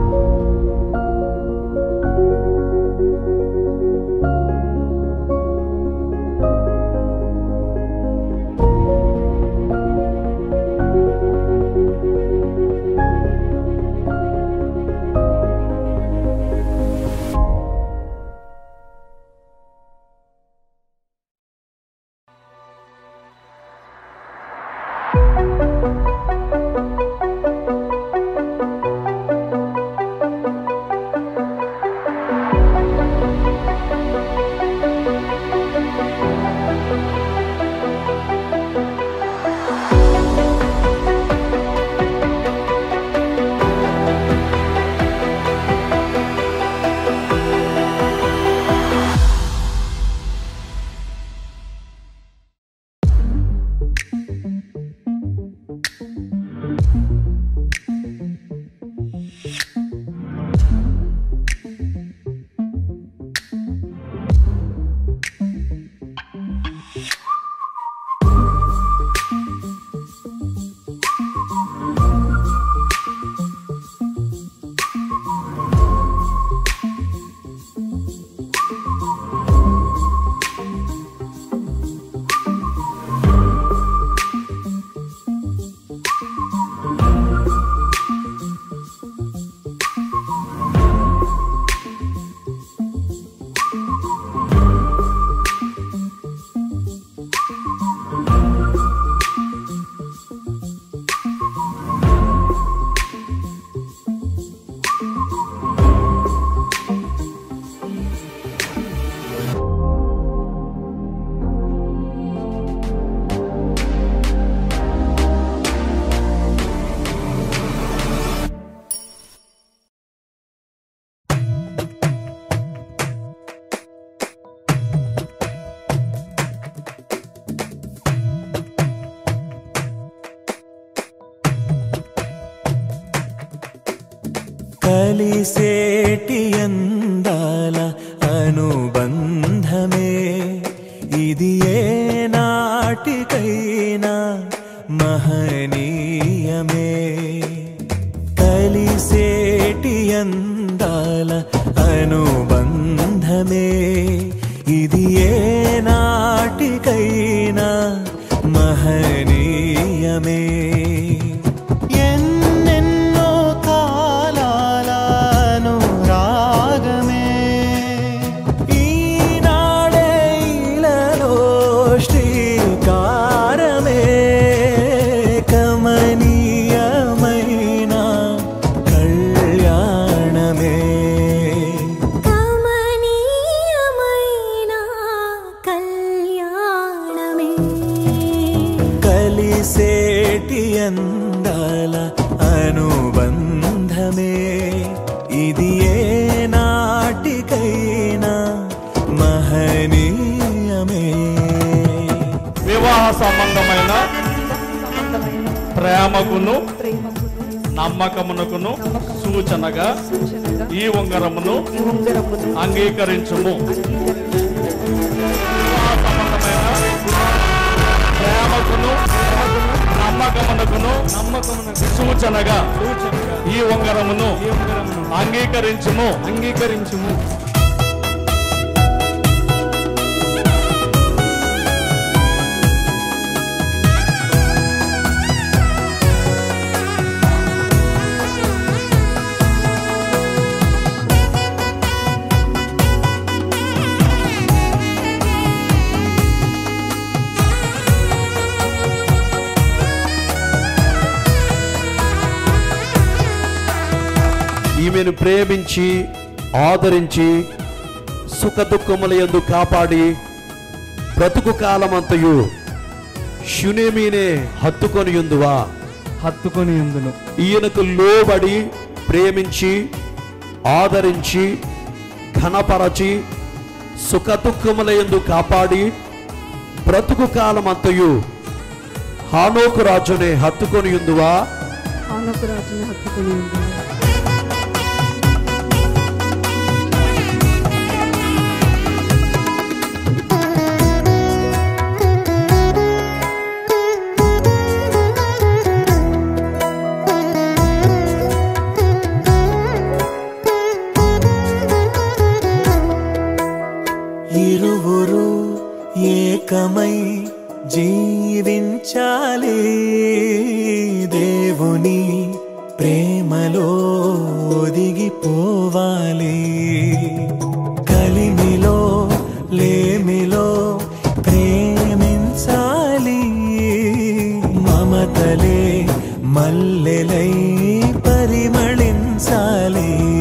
కలిసేటి అందాల అనుబంధమే ఇది ఏ నాటికైనా మహనీయమే కలిసేటి అందాల అనుబంధమే ఇది ఏ నాటికైనా మహనీయమే ఎన్నెన్నో కాలాలను రాగమే ఈనాడే ఇలలో శ్రీకారమే కమనీయమైన కళ్యాణమే కమనీయమైన కళ్యాణమే కలిసేటి అందాల అనుబంధమే ఇది ఏ నాటికైనా మహనీయమే వివాహ సంబంధమైన ప్రేమకును నమ్మకమునకును సూచనగా ఈ ఉంగరమును అంగీకరించుము వివాహ సంబంధమైన ప్రేమకును నమ్మకమునకును సూచనగా ఈ ఉంగరమును అంగీకరించుము అంగీకరించుము ఈమెను ప్రేమించి ఆదరించి సుఖదుఖముల యందు కాపాడి బ్రతుకు కాలమంతయు శునేమీనే హత్తుకొని ఉందువా హత్తుకొని ఉందును ఈయనకు లోబడి ప్రేమించి ఆదరించి ఘనపరచి సుఖదుఖముల యందు కాపాడి బ్రతుకు కాలమంతయు హానోకు రాజునే హత్తుకొని ఉందువా ఆనొక రాజుని హత్తుకొని ఉండును జీవించాలి దేవుని ప్రేమలో ఒదిగిపోవాలి కలిమిలో లేమిలో ప్రేమించాలి మమతలే మల్లెలై పరిమళించాలి